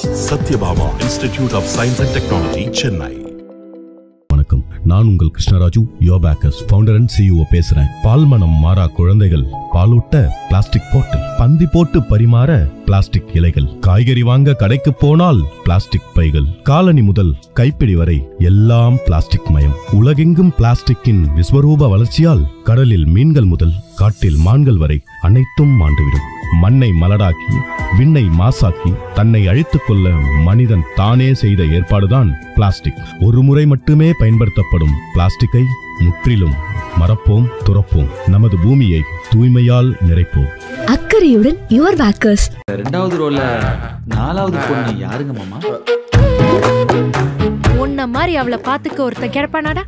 Satyabhama institute of science and technology Chennai வணக்கம் நான் உங்கள் Krishnaraju yo bakers founder and CEO பேசுறேன் பால் மனம் மாறா குழந்தைகள் பாலூட்ட பிளாஸ்டிக் பாட்டில் பந்தி போட்டு பரிமாற பிளாஸ்டிக் இலைகள் காய்கறி வாங்க கடைக்கு போனால் பிளாஸ்டிக் பைகள் காலனி முதல் கைப்பிடி வரை எல்லாம் பிளாஸ்டிக் மயம் உலகெங்கும் பிளாஸ்டிக்கின் விஸ்வரூப வளர்ச்சியால் கடலில் மீன்கள் முதல் காட்டில் மான்கள் வரை அனைத்தும் மாண்டுவிடும் மண்ணை மலடாக்கி விண்ணை மாசாக்கி தன்னை அழித்துக் கொள்ள மனிதன் தானே செய்த ஏற்பாடுதான் பிளாஸ்டிக் ஒரு முறை மட்டுமே பயன்படுத்தப்படும் பிளாஸ்டிக்கை முற்றிலும் மறப்போம் துறப்போம் நமது பூமியை தூய்மையால் நிறைப்போம் அக்கறையுடன் யுவர் பேக்கர்ஸ் ரெண்டாவது ரோல நாலாவது பொண்ணு யாருங்க மாமா உன்ன மாதிரி அவளை பாத்துக்க ஒருத்தன் கிடப்பானாடா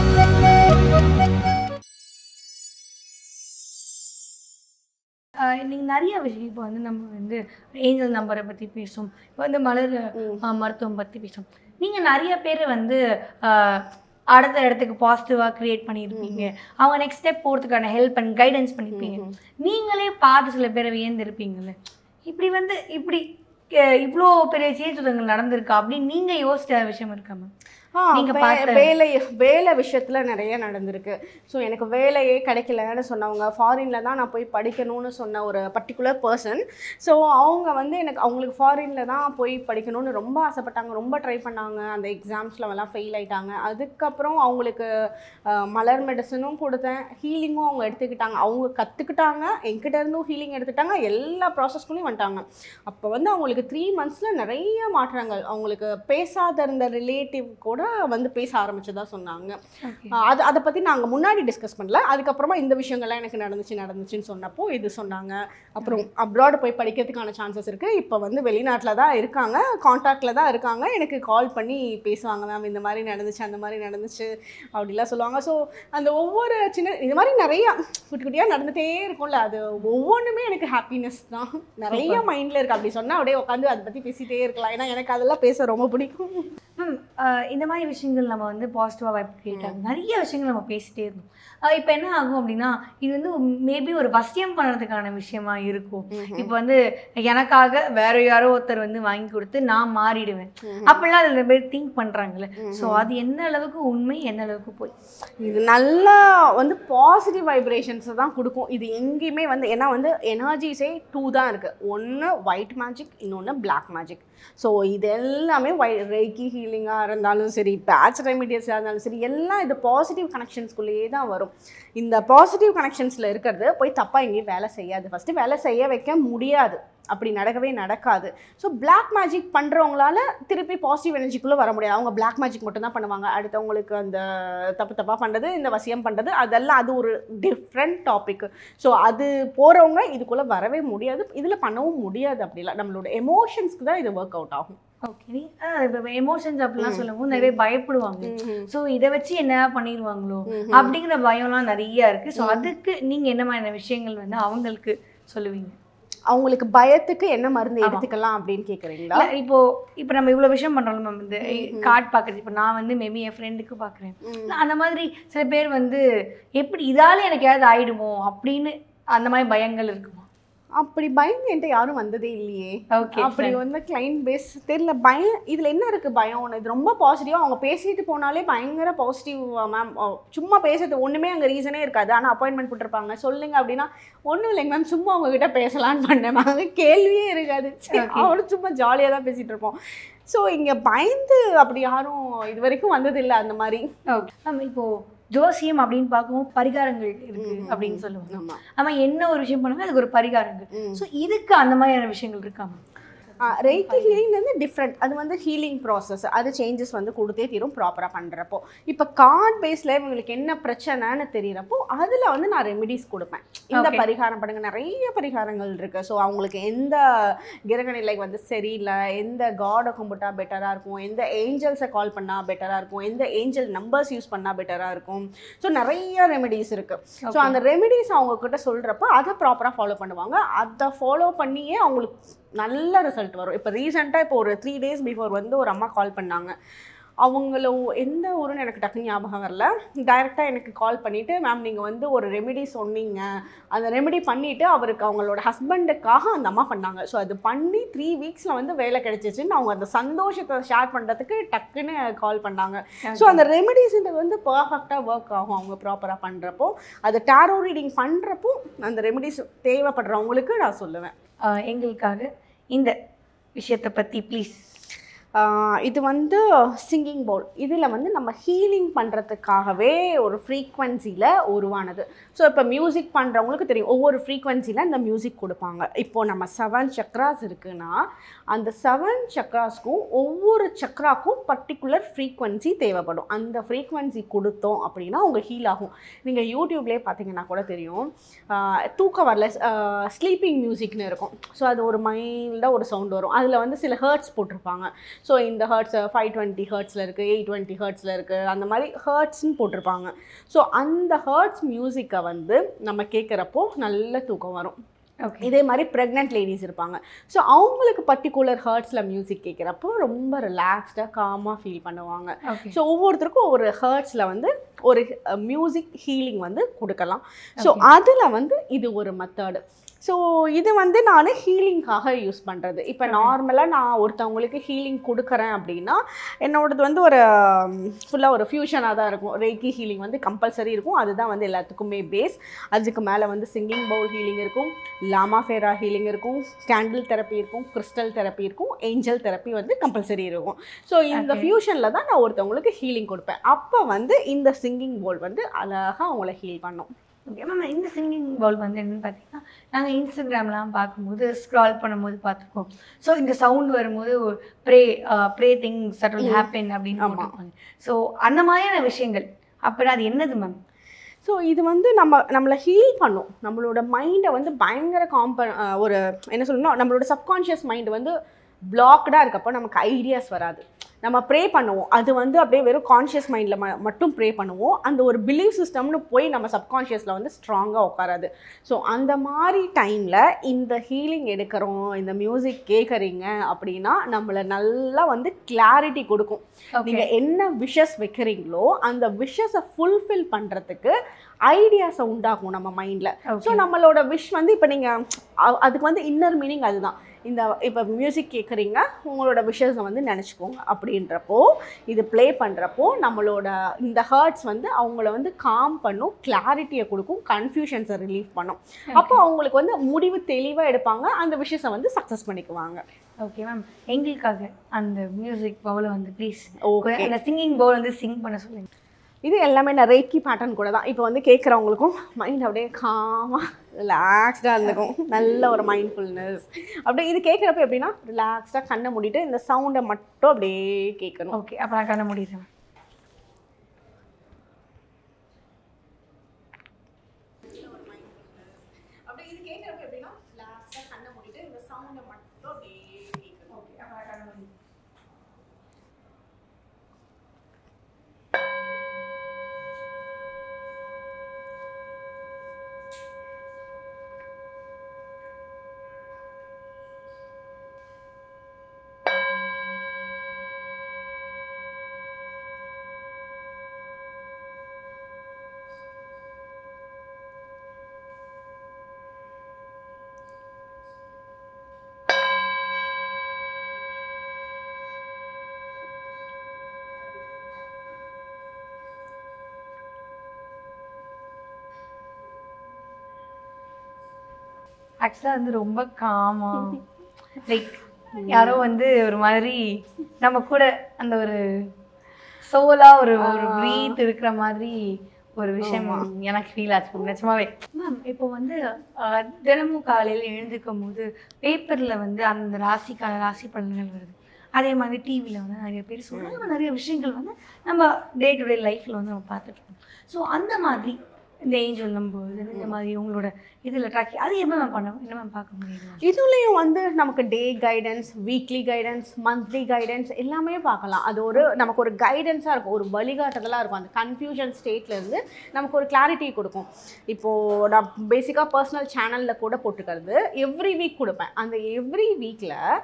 நீங்கள் நிறைய விஷயம் இப்போ வந்து நம்ம வந்து ஏஞ்சல் நம்பரை பற்றி பேசும் இப்போ வந்து மலர் ஆஹ், மருத்துவம் பற்றி பேசும் நீங்கள் நிறைய பேர் வந்து ஆஹ், அடுத்த இடத்துக்கு பாசிட்டிவாக க்ரியேட் பண்ணியிருப்பீங்க அவங்க நெக்ஸ்ட் ஸ்டெப் போகிறதுக்கான ஹெல்ப் அண்ட் கைடன்ஸ் பண்ணியிருப்பீங்க நீங்களே பார்த்து சில பேரை வியந்திருப்பீங்கல்ல இப்படி வந்து இப்படி அஹ், இவ்வளோ பெரிய சேஞ்சுதங்கள் நடந்திருக்கா அப்படின்னு நீங்கள் யோசிச்ச விஷயம் இருக்கா மேம் ஆ, நீங்க வே- பார்த்த- வேலை வேலை விஷயத்துல நிறைய நடந்திருக்கு ஸோ எனக்கு வேலையே கிடைக்கலன்னு சொன்னவங்க ஃபாரினில் தான் நான் போய் படிக்கணும்னு சொன்ன ஒரு பர்டிகுலர் பர்சன் ஸோ அவங்க வந்து எனக்கு அவங்களுக்கு ஃபாரினில் தான் போய் படிக்கணும்னு ரொம்ப ஆசைப்பட்டாங்க ரொம்ப ட்ரை பண்ணாங்க அந்த எக்ஸாம்ஸில் எல்லாம் ஃபெயில் ஆயிட்டாங்க அதுக்கப்புறம் அவங்களுக்கு அஹ், மலர் மெடிசனும் கொடுத்தேன் ஹீலிங்கும் அவங்க எடுத்துக்கிட்டாங்க அவங்க கற்றுக்கிட்டாங்க என்கிட்ட இருந்தும் ஹீலிங் எடுத்துக்கிட்டாங்க எல்லா ப்ராசஸ்க்குள்ளேயும் வந்துட்டாங்க அப்போ வந்து அவங்களுக்கு த்ரீ மந்த்ஸில் நிறைய மாற்றங்கள் அவங்களுக்கு பேசாத இருந்த ரிலேட்டிவ் கூட வந்து பேச ஆரம்பிச்சதா சொன்னாங்க ஆஹ் அது அதை பற்றி நாங்கள் முன்னாடி டிஸ்கஸ் பண்ணல அதுக்கப்புறமா இந்த விஷயங்கள்லாம் எனக்கு நடந்துச்சு நடந்துச்சுன்னு சொன்னப்போ இது சொன்னாங்க அப்புறம் அப்ராட் போய் படிக்கிறதுக்கான சான்சஸ் இருக்குது இப்போ வந்து வெளிநாட்டில் தான் இருக்காங்க காண்டாக்டில் தான் இருக்காங்க எனக்கு கால் பண்ணி பேசுவாங்க மேம் இந்த மாதிரி நடந்துச்சு அந்த மாதிரி நடந்துச்சு அப்படிலாம் சொல்லுவாங்க ஸோ அந்த ஒவ்வொரு சின்ன இது மாதிரி நிறையா குட்டி குட்டியாக நடந்துகிட்டே இருக்கும்ல அது ஒவ்வொன்றுமே எனக்கு ஹாப்பினஸ் தான் நிறைய மைண்டில் இருக்குது அப்படி சொன்னால் அப்படியே உட்காந்து அதை பற்றி பேசிகிட்டே இருக்கலாம் ஏன்னா எனக்கு அதெல்லாம் பேச ரொம்ப பிடிக்கும் மேம் இந்த மாதிரி விஷயங்கள் நம்ம வந்து பாசிட்டிவாக வைப் கிரியேட் ஆகும் நிறைய விஷயங்கள் நம்ம பேசிட்டே இருந்தோம் இப்போ என்ன ஆகும் அப்படின்னா இது வந்து மேபி ஒரு வசியம் பண்ணுறதுக்கான விஷயமா இருக்கும் இப்போ வந்து எனக்காக வேற யாரோ ஒருத்தர் வந்து வாங்கி கொடுத்து நான் மாறிடுவேன் அப்படிலாம் அதில் பேர் திங்க் பண்ணுறாங்கல்ல ஸோ அது எந்த அளவுக்கு உண்மை எந்த அளவுக்கு போய் இது நல்லா வந்து பாசிட்டிவ் வைப்ரேஷன்ஸை தான் கொடுக்கும் இது எங்கேயுமே வந்து ஏன்னா வந்து எனர்ஜிஸே டூ தான் இருக்குது ஒன்று ஒயிட் மேஜிக் இன்னொன்று Black மேஜிக் ஸோ இது எல்லாமே வை ரேக்கி ஹீலிங்காக இருந்தாலும் சரி பேட்ச் ரெமிடியஸாக இருந்தாலும் சரி எல்லாம் இது பாசிட்டிவ் கனெக்ஷன்ஸ்குள்ளேயே தான் வரும் இந்த பாசிட்டிவ் கனெக்ஷன்ஸில் இருக்கிறது போய் தப்பாக எங்கேயும் வேலை செய்யாது ஃபஸ்ட்டு வேலை செய்ய வைக்க முடியாது அப்படி நடக்கவே நடக்காது ஸோ Black மேஜிக் பண்ணுறவங்களால திருப்பி பாசிட்டிவ் எனர்ஜிக்குள்ளே வர முடியாது அவங்க Black மேஜிக் மட்டும் தான் பண்ணுவாங்க அடுத்தவங்களுக்கு அந்த தப்பு தப்பாக பண்ணுறது இந்த வசியம் பண்ணுறது அதெல்லாம் அது ஒரு டிஃப்ரெண்ட் டாபிக் ஸோ அது போகிறவங்க இதுக்குள்ளே வரவே முடியாது இதில் பண்ணவும் முடியாது அப்படிலாம் நம்மளோட எமோஷன்ஸ்க்கு தான் இது ஒர்க் அவுட் ஆகும் ஓகே இப்போ எமோஷன்ஸ் அப்படிலாம் சொல்லும்போது நிறைய பேர் பயப்படுவாங்க ஸோ இதை வச்சு என்ன பண்ணிடுவாங்களோ அப்படிங்கிற பயம்லாம் நிறைய இருக்கு ஸோ அதுக்கு நீங்க என்ன மாதிரியான விஷயங்கள் வந்து அவங்களுக்கு சொல்லுவீங்க அவங்களுக்கு பயத்துக்கு என்ன மருந்து ஆமா. எடுத்துக்கலாம் அப்படின்னு கேட்குறீங்களா இல்ல, இப்போ இப்போ நம்ம இவ்வளோ விஷயம் பண்றோம் மேம் இந்த கார்டு பார்க்குறது இப்போ நான் வந்து மேபி என் ஃப்ரெண்டுக்கு பார்க்குறேன் அந்த மாதிரி சில பேர் வந்து எப்படி இதால எனக்கு ஏதாவது ஆயிடுமோ அப்படின்னு அந்த மாதிரி பயங்கள் இருக்குமா அப்படி பயந்து என்கிட்ட யாரும் வந்ததே இல்லையே ஓகே அப்படி வந்து கிளைண்ட் பேஸ் தெரியல பயம் இதில் என்ன இருக்குது பயம் ஒன்று இது ரொம்ப பாசிட்டிவாக அவங்க பேசிட்டு போனாலே பயங்கர பாசிட்டிவ் மேம் சும்மா பேசுறது ஒன்றுமே அங்கே ரீசனே இருக்காது ஆனால் அப்பாயின்மெண்ட் போட்டிருப்பாங்க சொல்லுங்க அப்படின்னா ஒன்றும் இல்லைங்க மேம் சும்மா உங்ககிட்ட பேசலான்னு பண்ணேன் அங்கே கேள்வியே இருக்காது சரி, Okay. அவனும் சும்மா ஜாலியாக தான் பேசிகிட்டு இருப்போம் ஸோ இங்கே பயந்து அப்படி யாரும் இது வரைக்கும் வந்ததில்லை அந்த மாதிரி ஓகே மேம் இப்போ ஜோசியம் அப்படின்னு பார்க்கும்போது பரிகாரங்கள் இருக்கு அப்படின்னு சொல்லுவாங்க ஆமாம் ஆமா என்ன ஒரு விஷயம் பண்ணுங்க அதுக்கு ஒரு பரிகாரங்கள் ஸோ இதுக்கு அந்த மாதிரியான விஷயங்கள் இருக்காமா ரெய்கி ஹீலிங் வந்து டிஃப்ரெண்ட் அது வந்து ஹீலிங் ப்ராசஸ் அது சேஞ்சஸ் வந்து கொடுத்தே தீரும் ப்ராப்பராக பண்ணுறப்போ இப்போ கார்ட் பேஸில் இவங்களுக்கு என்ன பிரச்சனைன்னு தெரியறப்போ அதில் வந்து நான் ரெமிடிஸ் கொடுப்பேன் இந்த Okay. பரிகாரம் பண்ணுங்க நிறைய பரிகாரங்கள் இருக்குது ஸோ அவங்களுக்கு எந்த கிரக நிலை வந்து சரியில்லை எந்த காடை கும்பிட்டா பெட்டராக இருக்கும் எந்த ஏஞ்சல்ஸை கால் பண்ணால் பெட்டராக இருக்கும் எந்த ஏஞ்சல் நம்பர்ஸ் யூஸ் பண்ணால் பெட்டராக இருக்கும் ஸோ நிறைய ரெமெடிஸ் இருக்குது ஸோ Okay. அந்த ரெமெடிஸ் அவங்க கிட்ட சொல்கிறப்ப அதை ப்ராப்பராக ஃபாலோ பண்ணுவாங்க அதை ஃபாலோ பண்ணியே அவங்களுக்கு நல்ல ரிசல்ட் வரும் இப்போ ரீசெண்டாக இப்போ ஒரு த்ரீ டேஸ் பிஃபோர் வந்து ஒரு அம்மா கால் பண்ணாங்க அவங்கள எந்த ஊருன்னு எனக்கு டக்குன்னு ஞாபகம் வரல டைரெக்டாக எனக்கு கால் பண்ணிவிட்டு மேம் நீங்கள் வந்து ஒரு ரெமெடி சொன்னீங்க அந்த ரெமெடி பண்ணிவிட்டு அவருக்கு அவங்களோட ஹஸ்பண்டுக்காக அந்த அம்மா பண்ணாங்க ஸோ அது பண்ணி த்ரீ வீக்ஸில் வந்து வேலை கிடைச்சிச்சுன்னு அவங்க அந்த சந்தோஷத்தை ஷேர் பண்ணுறதுக்கு டக்குன்னு கால் பண்ணாங்க ஸோ அந்த ரெமெடிஸ்ன்றது வந்து பர்ஃபெக்டாக ஒர்க் ஆகும் அவங்க ப்ராப்பராக பண்ணுறப்போ அது டேரோ ரீடிங் பண்ணுறப்போ அந்த ரெமெடிஸ் தேவைப்படுறவங்களுக்கு நான் சொல்லுவேன் ஆஹ் எங்களுக்காக இந்த விஷயத்தை பற்றி ப்ளீஸ் ஆஹ் இது வந்து சிங்கிங் பவுல் இதில் வந்து நம்ம ஹீலிங் பண்ணுறதுக்காகவே ஒரு ஃப்ரீக்வன்சியில் உருவானது ஸோ இப்போ மியூசிக் பண்ணுறவங்களுக்கு தெரியும் ஒவ்வொரு ஃப்ரீக்வன்சியில் இந்த மியூசிக் கொடுப்பாங்க இப்போது நம்ம செவன் சக்ராஸ் இருக்குன்னா அந்த செவன் சக்ராஸ்க்கும் ஒவ்வொரு சக்ராக்கும் பர்டிகுலர் ஃப்ரீக்வன்சி தேவைப்படும் அந்த ஃப்ரீக்வன்சி கொடுத்தோம் அப்படின்னா அவங்க ஹீல் ஆகும் நீங்கள் யூடியூப்லேயே பார்த்தீங்கன்னா கூட தெரியும் ஆஹ் தூக்கம் வரல ஸ்லீப்பிங் மியூசிக்னு இருக்கும் ஸோ அது ஒரு மைல்டாக ஒரு சவுண்ட் வரும் அதில் வந்து சில ஹர்ட்ஸ் போட்டிருப்பாங்க ஸோ இந்த ஹர்ட்ஸ் ஃபைவ் டுவெண்ட்டி ஹர்ட்ஸில் இருக்குது எயிட் டுவெண்ட்டி ஹர்ட்ஸில் இருக்குது அந்த மாதிரி ஹர்ட்ஸ்னு போட்டிருப்பாங்க ஸோ அந்த ஹர்ட்ஸ் மியூசிக்கை வந்து நம்ம கேட்குறப்போ நல்ல தூக்கம் வரும் ஓகே இதே மாதிரி ப்ரெக்னென்ட் லேடிஸ் இருப்பாங்க ஸோ அவங்களுக்கு பர்டிகுலர் ஹர்ட்ஸில் மியூசிக் கேட்குறப்போ ரொம்ப ரிலாக்ஸ்டாக காமாக ஃபீல் பண்ணுவாங்க ஓகே ஸோ ஒவ்வொருத்தருக்கும் ஒவ்வொரு ஹர்ட்ஸில் வந்து ஒரு மியூசிக் ஹீலிங் வந்து கொடுக்கலாம் ஸோ Okay. அதில் வந்து இது ஒரு மெத்தடு ஸோ இது வந்து நான் ஹீலிங்காக யூஸ் பண்ணுறது இப்போ நார்மலாக நான் ஒருத்தவங்களுக்கு ஹீலிங் கொடுக்குறேன் அப்படின்னா என்னோடது வந்து ஒரு ஃபுல்லாக ஒரு ஃபியூஷனாக தான் இருக்கும் ரேக்கி ஹீலிங் வந்து கம்பல்சரி இருக்கும் அதுதான் வந்து எல்லாத்துக்குமே பேஸ் அதுக்கு மேலே வந்து சிங்கிங் பவுல் ஹீலிங் இருக்கும் லாமா ஃபேரா ஹீலிங் இருக்கும் கேண்டில் தெரப்பி இருக்கும் கிறிஸ்டல் தெரப்பி இருக்கும் ஏஞ்சல் தெரப்பி வந்து கம்பல்சரி இருக்கும் ஸோ இந்த Okay. ஃபியூஷனில் தான் நான் ஒருத்தவங்களுக்கு ஹீலிங் கொடுப்பேன் அப்போ வந்து இந்த சிங்கிங் பவுல் வந்து அழகாக அவங்கள ஹீல் பண்ணும் ஓகே மேம் இந்த சிங்கிங் பவுல் வந்து என்னன்னு பார்த்தீங்கன்னா நாங்கள் இன்ஸ்டாகிராம்லாம் பார்க்கும்போது ஸ்க்ரால் பண்ணும்போது பார்த்துருக்கோம் ஸோ இந்த சவுண்ட் வரும்போது pray pray thing subtle happen அப்படின்னு ஆமா. போட்டிருப்பாங்க ஸோ அந்த மாதிரியான விஷயங்கள் அப்படின்னா அது என்னது மேம் ஸோ இது வந்து நம்ம நம்மளை ஹீல் பண்ணும் நம்மளோட மைண்டை வந்து பயங்கர காம்ப அஹ் ஒரு என்ன சொல்லணும்னா நம்மளோட சப்கான்ஷியஸ் மைண்ட் வந்து பிளாக்டாக இருக்கப்போ நமக்கு ஐடியாஸ் வராது நம்ம ப்ரே பண்ணுவோம் அது வந்து அப்படியே வெறும் கான்ஷியஸ் மைண்டில் ம மட்டும் ப்ரே பண்ணுவோம் அந்த ஒரு பிலீவ் சிஸ்டம்னு போய் நம்ம சப்கான்ஷியஸில் வந்து ஸ்ட்ராங்காக உட்காராது ஸோ அந்த மாதிரி டைமில் இந்த ஹீலிங் எடுக்கிறோம் இந்த மியூசிக் கேட்குறீங்க அப்படின்னா நம்மளை நல்லா வந்து கிளாரிட்டி கொடுக்கும் ஓகே நீங்கள் என்ன விஷஸ் வைக்கிறீங்களோ அந்த விஷஸை ஃபுல்ஃபில் பண்ணுறதுக்கு ஐடியாஸை உண்டாகும் நம்ம மைண்டில் ஸோ ஓகே நம்மளோட விஷ் வந்து இப்போ நீங்கள் அதுக்கு வந்து இன்னர் மீனிங் அதுதான் இந்த இப்போ மியூசிக் கேட்குறீங்க உங்களோட விஷஸை வந்து நினச்சிக்கோங்க அப்படின்றப்போ இது ப்ளே பண்ணுறப்போ நம்மளோட இந்த ஹர்ட்ஸ் வந்து அவங்கள வந்து காம் பண்ணும் கிளாரிட்டியை கொடுக்கும் கன்ஃபியூஷன்ஸை ரிலீவ் பண்ணும் அப்போ அவங்களுக்கு வந்து முடிவு தெளிவாக எடுப்பாங்க அந்த விஷயத்தை வந்து சக்ஸஸ் பண்ணிக்குவாங்க ஓகே மேம் எங்களுக்காக அந்த மியூசிக் பவுலை வந்து ப்ளீஸ் ஓகே அந்த சிங்கிங் பவுல் வந்து சிங் பண்ண சொல்லுங்க இது எல்லாமே நான் ரேக்கி பேட்டர்ன் கூட தான் இப்போ வந்து கேட்குறவங்களுக்கும் மைண்ட் அப்படியே காமாக ரிலாக்ஸ்டாக இருந்துக்கும் நல்ல ஒரு மைண்ட்ஃபுல்னஸ் அப்படியே இது கேட்குறப்ப எப்படின்னா ரிலாக்ஸ்டாக கண்ணை மூடிட்டு இந்த சவுண்டை மட்டும் அப்படியே கேட்கணும் ஓகே அப்போ நான் கண்ண முடியுறேன் அப்படியே இது கேட்குறப்ப எப்படின்னா ரிலாக்ஸ்டாக கண்ணை மூடிட்டு இந்த சவுண்டை மட்டும் அப்படியே கேட்கணும் ஓகே அப்போ நான் கண்ணை மூடி ஆக்சுவலாக வந்து ரொம்ப காமா லைக் யாரோ வந்து ஒரு மாதிரி நம்ம கூட அந்த ஒரு சோலா ஒரு ஒரு ப்ரீத் இருக்கிற மாதிரி ஒரு விஷயம் எனக்கு ஃபீல் ஆச்சு நிஜமாவே மேம் இப்போ வந்து ஆஹ், தினமும் காலையில் எழுந்துக்கும் போது பேப்பரில் வந்து அந்த ராசிக்கான ராசி பலன்கள் வருது அதே மாதிரி டிவியில் வந்து நிறைய பேர் சொல்கிறாங்க நிறைய விஷயங்கள் வந்து நம்ம டே டு டே லைஃப்பில் வந்து நம்ம பார்த்துட்டு இருக்கோம் ஸோ அந்த மாதிரி இந்த ஏஞ்சல் நம்பர்ஸ் இந்த மாதிரி உங்களோட இதில் ட்ராக்கி அது என்ன மேம் பண்ண என்ன மேம் பார்க்க முடியும் இதுலேயும் வந்து நமக்கு day guidance weekly guidance monthly guidance எல்லாமே பார்க்கலாம் அது ஒரு நமக்கு ஒரு கைடன்ஸாக இருக்கும் ஒரு வழிகாட்டுதலாக இருக்கும் அந்த கன்ஃபியூஷன் ஸ்டேட்லேருந்து நமக்கு ஒரு கிளாரிட்டி கொடுக்கும் இப்போது நான் பேசிக்காக பர்சனல் சேனலில் கூட போட்டுக்கிறது எவ்ரி வீக் கொடுப்பேன் அந்த எவ்ரி வீக்கில்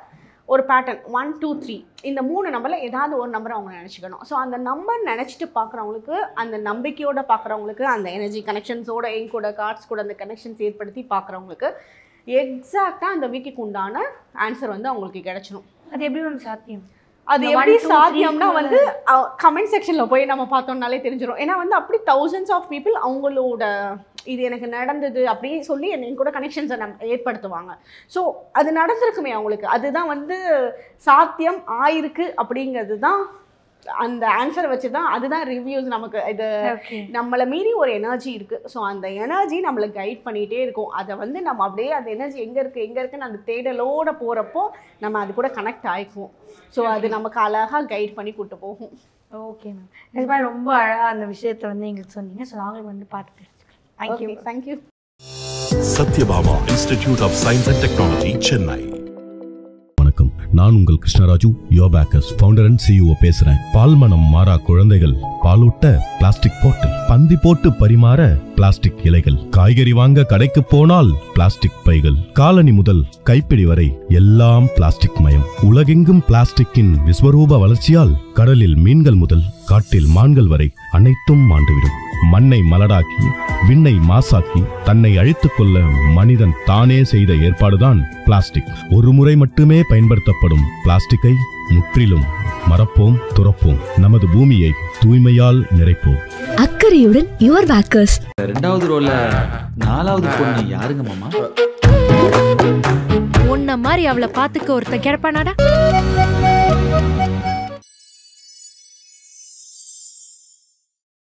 ஒரு பேட்டர்ன் ஒன் டூ த்ரீ இந்த மூணு நம்பரில் ஏதாவது ஒரு நம்பர் அவங்க நினச்சிக்கணும் ஸோ அந்த நம்பர் நினச்சிட்டு பார்க்குறவங்களுக்கு அந்த நம்பிக்கையோட பார்க்குறவங்களுக்கு அந்த எனர்ஜி கனெக்ஷன்ஸோட என் கூட கார்ட்ஸ் கூட அந்த கனெக்ஷன்ஸ் ஏற்படுத்தி பார்க்குறவங்களுக்கு எக்ஸாக்டாக அந்த வீக்குக்கு உண்டான ஆன்சர் வந்து அவங்களுக்கு கிடைச்சிடும் அது எப்படி மேம் சாத்தியம் அது இந்த எப்படி one, two, சாத்தியம்னா three வந்து கமெண்ட் செக்ஷனில் போய் நம்ம பார்த்தோம்னாலே தெரிஞ்சிடும் ஏன்னா வந்து அப்படி தௌசண்ட்ஸ் ஆஃப் பீப்புள் அவங்களோட இது எனக்கு நடந்தது அப்படி சொல்லி என்னை கூட கனெக்ஷன்ஸை நம் ஏற்படுத்துவாங்க ஸோ அது நடந்திருக்குமே அவங்களுக்கு அதுதான் வந்து சாத்தியம் ஆயிருக்கு அப்படிங்கிறது தான் அந்த ஆன்சரை வச்சு தான் அதுதான் ரிவ்யூஸ் நமக்கு இது ஓகே நம்மளை மீறி ஒரு எனர்ஜி இருக்குது ஸோ அந்த எனர்ஜி நம்மளை கைட் பண்ணிகிட்டே இருக்கும் அதை வந்து நம்ம அப்படியே அந்த எனர்ஜி எங்கே இருக்குது எங்கே இருக்குன்னு அந்த தேடலோட போகிறப்போ நம்ம அது கூட கனெக்ட் ஆகிக்குவோம் ஸோ அது நமக்கு அழகாக கைட் பண்ணி கூட்டு போகும் ஓகே மேம் நிஜமா ரொம்ப அழகாக அந்த விஷயத்தை வந்து எங்களுக்கு சொன்னீங்க ஸோ நாங்களும் வந்து பார்த்து தெரிஞ்சுக்கலாம் thank you okay thank you Satyabama Institute of Science and Technology, Chennai. வணக்கம் நான் உங்கள் Krishnaraju yo bakers founder and CEO பேசுறேன் பால் மனம் மாறா குழந்தைகள் பாலூட்ட பிளாஸ்டிக் பாட்டில் பந்தி போட்டு பரிமாற பிளாஸ்டிக் இலைகள் காய்கறி வாங்க கடைக்கு போனால் பிளாஸ்டிக் பைகள் காலனி முதல் கைப்பிடி வரை எல்லாம் பிளாஸ்டிக் மயம் உலகெங்கும் பிளாஸ்டிக்கின் விஸ்வரூப வளர்ச்சியால் கடலில் மீன்கள் முதல் காட்டில் மான்கள் வரை அனைத்தும் மாண்டுவிடும் மண்ணை மலடாக்கி விண்ணை மாசாக்கி தன்னை அழித்துக் கொள்ள மனிதன் தானே செய்த ஏற்பாடுதான் பிளாஸ்டிக் ஒரு முறை மட்டுமே பயன்படுத்தப்படும் பிளாஸ்டிக்கை முற்றிலும் மறப்போம் துறப்போம் நமது பூமியை தூய்மையால் நிறைப்போம் அக்கறையுடன் யுவர் பேக்கர்ஸ் ரெண்டாவது ரோல நாலாவது பொண்ணு யாருங்க மாமா உன்ன மாதிரி அவளை பாத்துக்க ஒருத்தன் கிடப்பானாடா